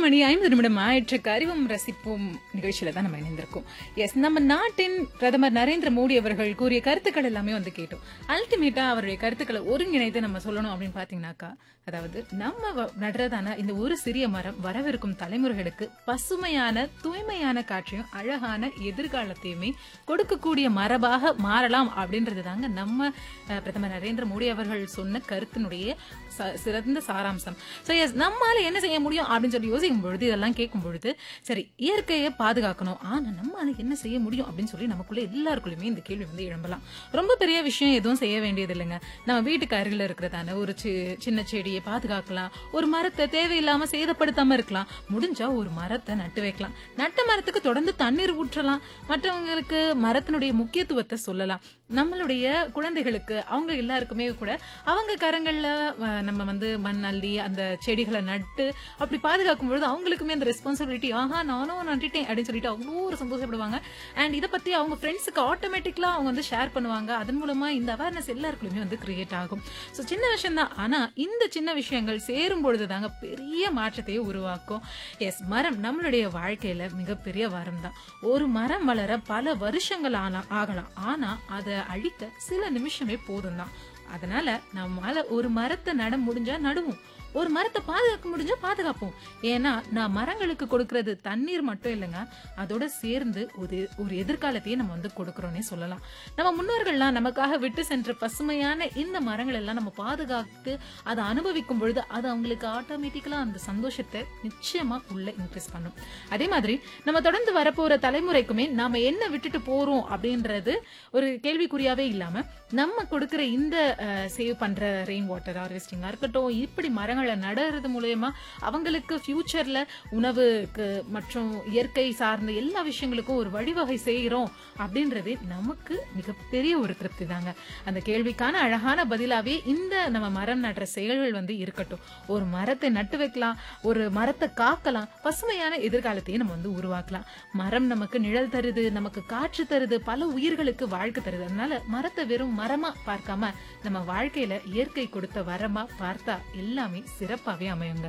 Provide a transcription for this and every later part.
மணி ஐம்பது நிமிடம் ஆயிற்றுக்கு அறிவும் ரசிப்போம் நிகழ்ச்சியில தான் நம்ம இணைந்திருக்கோம் எஸ் நம்ம நாட்டின் பிரதமர் நரேந்திர மோடி அவர்கள் கூறிய கருத்துக்கள் எல்லாமே வந்து கேட்டோம் அல்டிமேட்டா அவருடைய கருத்துக்களை ஒருங்கிணைத்து நம்ம சொல்லணும் அப்படின்னு பாத்தீங்கன்னாக்கா அதாவது நம்ம வ- நடுறதான இந்த ஒரு சிறிய மரம் வரவிருக்கும் தலைமுறைகளுக்கு பசுமையான தூய்மையான காற்றையும் அழகான எதிர்காலத்தையுமே கொடுக்கக்கூடிய மரபாக மாறலாம் அப்படின்றது தாங்க நம்ம அஹ், பிரதமர் நரேந்திர மோடி அவர்கள் சொன்ன கருத்தினுடைய ச- சிறந்த சாராம்சம் ஸோ எஸ் நம்மால என்ன செய்ய முடியும் அப்படின்னு சொல்லி யோசிக்கும் பொழுது இதெல்லாம் கேட்கும் பொழுது சரி இயற்கையை பாதுகாக்கணும் ஆனா நம்மால என்ன செய்ய முடியும் அப்படின்னு சொல்லி நமக்குள்ள எல்லாருக்குள்ளயுமே இந்த கேள்வி வந்து எழும்பலாம் ரொம்ப பெரிய விஷயம் எதுவும் செய்ய வேண்டியது இல்லைங்க நம்ம வீட்டுக்கு அருகில் இருக்கிறதான ஒரு சி- சின்ன செடியை பாதுகாக்கலாம் ஒரு மரத்தை தேவையில்லாம சேதப்படுத்தாம இருக்கலாம் முடிஞ்சா ஒரு மரத்தை நட்டு வைக்கலாம் நட்ட மரத்துக்கு தொடர்ந்து தண்ணீர் ஊற்றலாம் மற்றவங்களுக்கு மரத்தினுடைய முக்கியத்துவத்தை சொல்லலாம் நம்மளுடைய குழந்தைகளுக்கு அவங்க எல்லாருக்குமே கூட அவங்க கரங்கள்ல அஹ், நம்ம வந்து மண் அள்ளி அந்த செடிகளை நட்டு அப்படி பாதுகாக்கும் பொழுது அவங்களுக்குமே அந்த ரெஸ்பான்சிபிலிட்டி ஆஹா நானும் நட்டுட்டேன் அப்படின்னு சொல்லிட்டு அவ்வளோ ஒரு சந்தோஷப்படுவாங்க அண்ட் இதை பத்தி அவங்க ஃப்ரெண்ட்ஸுக்கு ஆட்டோமேட்டிக்கலா அவங்க வந்து ஷேர் பண்ணுவாங்க அதன் மூலமா இந்த அவேர்னஸ் எல்லாருக்குள்ளயுமே வந்து கிரியேட் ஆகும் ஸோ சின்ன விஷயம் தான் ஆனா இந்த சின்ன விஷயங்கள் சேரும் பொழுது தாங்க பெரிய மாற்றத்தையே உருவாக்கும் எஸ் மரம் நம்மளுடைய வாழ்க்கையில மிகப்பெரிய வரம் தான் ஒரு மரம் வளர பல வருஷங்கள் ஆனா ஆகலாம் ஆனா அதை அழிக்க சில நிமிஷமே போதும் தான் அதனால நம்மால ஒரு மரத்தை நட முடிஞ்சா நடுவோம் ஒரு மரத்தை பாதுகாக்க முடிஞ்சா பாதுகாப்போம் ஏன்னா நான் மரங்களுக்கு கொடுக்கறது தண்ணீர் மட்டும் இல்லைங்க அதோட சேர்ந்து ஒரு ஒரு எதிர்காலத்தையே நம்ம வந்து கொடுக்கறோம்னே சொல்லலாம் நம்ம முன்னோர்கள்லாம் நமக்காக விட்டு சென்ற பசுமையான இந்த மரங்கள் எல்லாம் நம்ம பாதுகாத்து அதை அனுபவிக்கும் பொழுது அது அவங்களுக்கு ஆட்டோமேட்டிக்கலா அந்த சந்தோஷத்தை நிச்சயமா உள்ள இன்க்ரீஸ் பண்ணும் அதே மாதிரி நம்ம தொடர்ந்து வரப்போற தலைமுறைக்குமே நாம என்ன விட்டுட்டு போறோம் அப்படின்றது ஒரு கேள்விக்குறியாவே இல்லாம நம்ம கொடுக்கிற இந்த சேவ் பண்ற ரெயின் வாட்டர் ஹார்வெஸ்டிங்கா இருக்கட்டும் இப்படி மரங்களை நடுறது மூலயமா அவங்களுக்கு ஃபியூச்சர்ல உணவுக்கு மற்றும் இயற்கை சார்ந்த எல்லா விஷயங்களுக்கும் ஒரு வழிவகை செய்கிறோம் அப்படின்றது நமக்கு மிகப்பெரிய ஒரு திருப்தி தாங்க அந்த கேள்விக்கான அழகான பதிலாவே இந்த நம்ம மரம் நடுற செயல்கள் வந்து இருக்கட்டும் ஒரு மரத்தை நட்டு வைக்கலாம் ஒரு மரத்தை காக்கலாம் பசுமையான எதிர்காலத்தையும் நம்ம வந்து உருவாக்கலாம் மரம் நமக்கு நிழல் தருது நமக்கு காற்று தருது பல உயிர்களுக்கு வாழ்க்கை தருது அதனால மரத்தை வெறும் மரமா பார்க்காம நம்ம வாழ்க்கையில இயற்கை கொடுத்த வரமா பார்த்தா எல்லாமே சிறப்பாவே அமையுங்க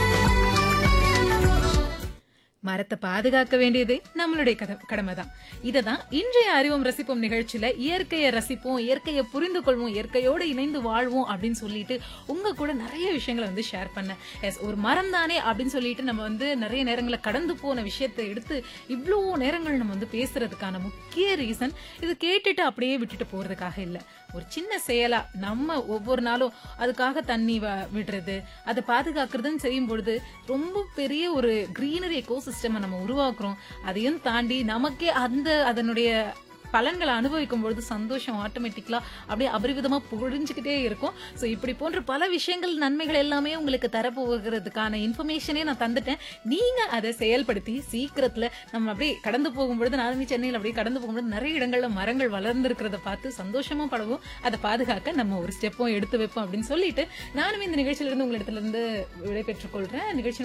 மரத்தை பாதுகாக்க வேண்டியது நம்மளுடைய கத- கடமை தான் இதை தான் இன்றைய அறிவோம் ரசிப்போம் நிகழ்ச்சியில இயற்கையை ரசிப்போம் இயற்கையை புரிந்து கொள்வோம் இயற்கையோடு இணைந்து வாழ்வோம் அப்படின்னு சொல்லிட்டு உங்க கூட நிறைய விஷயங்களை வந்து ஷேர் பண்ணேன் எஸ் ஒரு மரம் தானே அப்படின்னு சொல்லிட்டு நம்ம வந்து நிறைய நேரங்களை கடந்து போன விஷயத்தை எடுத்து இவ்வளோ நேரங்கள் நம்ம வந்து பேசுறதுக்கான முக்கிய ரீசன் இது கேட்டுட்டு அப்படியே விட்டுட்டு போறதுக்காக இல்ல ஒரு சின்ன செயலா நம்ம ஒவ்வொரு நாளும் அதுக்காக தண்ணி வ- விடுறது அதை பாதுகாக்கிறதுன்னு செய்யும் பொழுது ரொம்ப பெரிய ஒரு கிரீனரி எக்கோசிஸ்டம் நம்ம உருவாக்குறோம் அதையும் தாண்டி நமக்கே அந்த அதனுடைய பலன்களை அனுபவிக்கும் பொழுது சந்தோஷம் ஆட்டோமேட்டிக்கலா அப்படியே அபரிவிதமா புரிஞ்சுக்கிட்டே இருக்கும் ஸோ இப்படி போன்ற பல விஷயங்கள் நன்மைகள் எல்லாமே உங்களுக்கு தரப்போகிறதுக்கான இன்ஃபர்மேஷனே நான் தந்துட்டேன் நீங்க அதை செயல்படுத்தி சீக்கிரத்துல நம்ம அப்படியே கடந்து போகும்பொழுது நானுமே சென்னையில் அப்படியே கடந்து போகும்பொழுது நிறைய இடங்கள்ல மரங்கள் வளர்ந்துருக்கிறத பார்த்து சந்தோஷமா படுவோம் அதை பாதுகாக்க நம்ம ஒரு ஸ்டெப்பும் எடுத்து வைப்போம் அப்படின்னு சொல்லிட்டு நானுமே இந்த நிகழ்ச்சியிலிருந்து உங்களிடத்துல இருந்து விடை பெற்றுக் கொள்றேன் நிகழ்ச்சி